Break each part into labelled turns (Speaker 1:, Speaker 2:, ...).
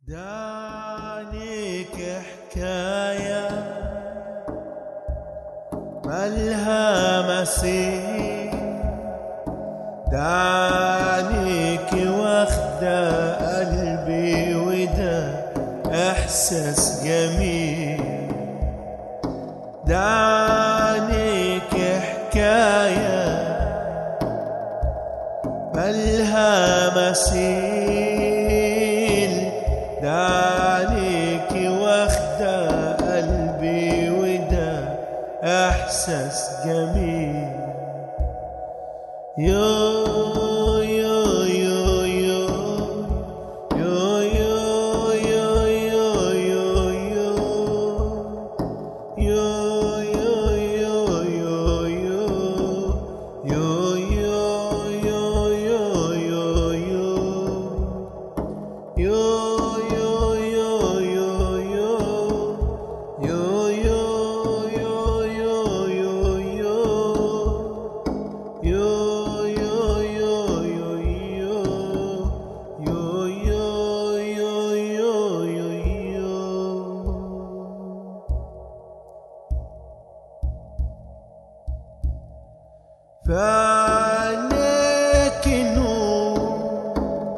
Speaker 1: دانيك حكاية ملها مسير دانيك واخدة قلبي وده إحساس جميل دانيك حكاية ملها مسيل دانيك واخدة قلبي وده إحساس جميل يو يو يو يو يو يو يو يو يو فعنيك نور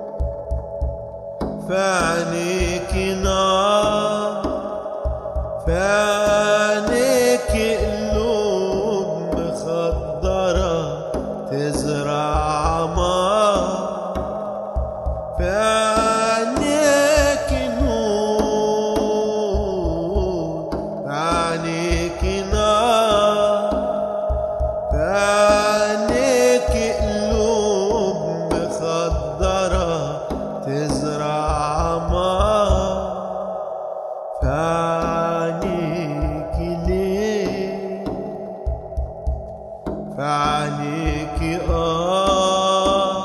Speaker 1: فعنيك نار فعنيك قلوب مخضرة تزرع عمار فعنيك نور فعنيك نار فعنيك قلوب مخضرة تزرع عمار فعنيك ليه فعنيك آه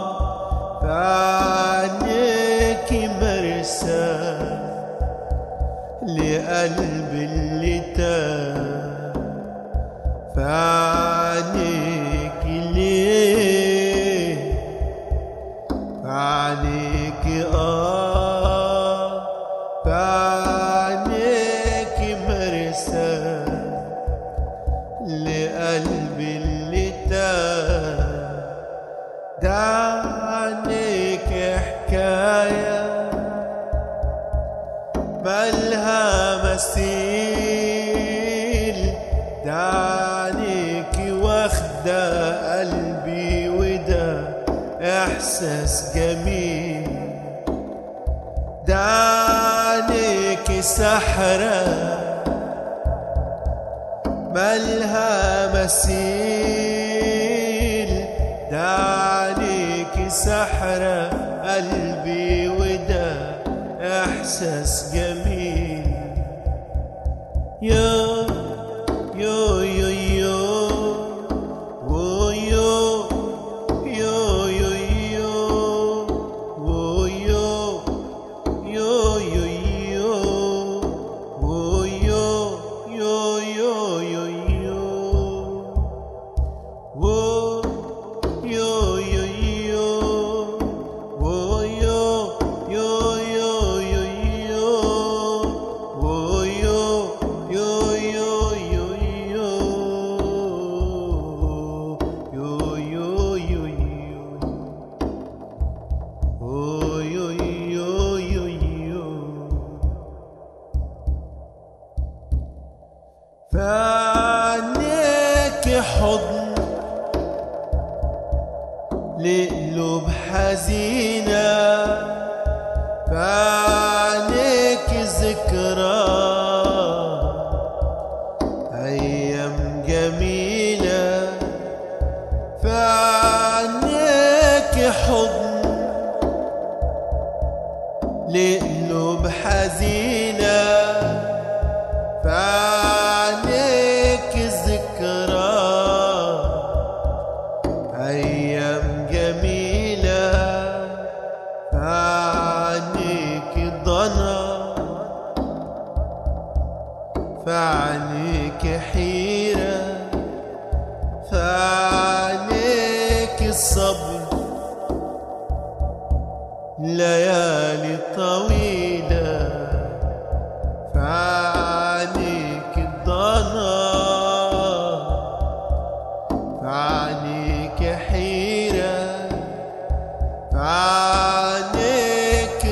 Speaker 1: فعنيك مرسى لقلب اللي تاه فعنيك ليه فعنيك آه فعنيك مرسى لقلب اللي تاه دعنيك حكايه مالها مثيل دعنيك واخدة قلبي وده إحساس جميل دعنيك سحرة مالها مثيل دعنيك سحرة قلبي وده إحساس جميل يو يو يو يو ويو يو يو يو ويو يو يو يو ويو يو يو يو يو Whoa, yo, yo, yo. Whoa, yo, yo, yo, yo, yo. Whoa, yo, yo, yo, yo, yo. Yo, yo, yo, yo. Oh, yo, yo, yo, yo. فعنيك حضن لقلوب حزينة فعنيك ذكرى أيام جميلة فعنيك حضن لقلوب حزينة فعنيك ذكرى أيام جميلة فعنيك ضنا فعنيك حيرة فعنيك الصبر ليالي طويلة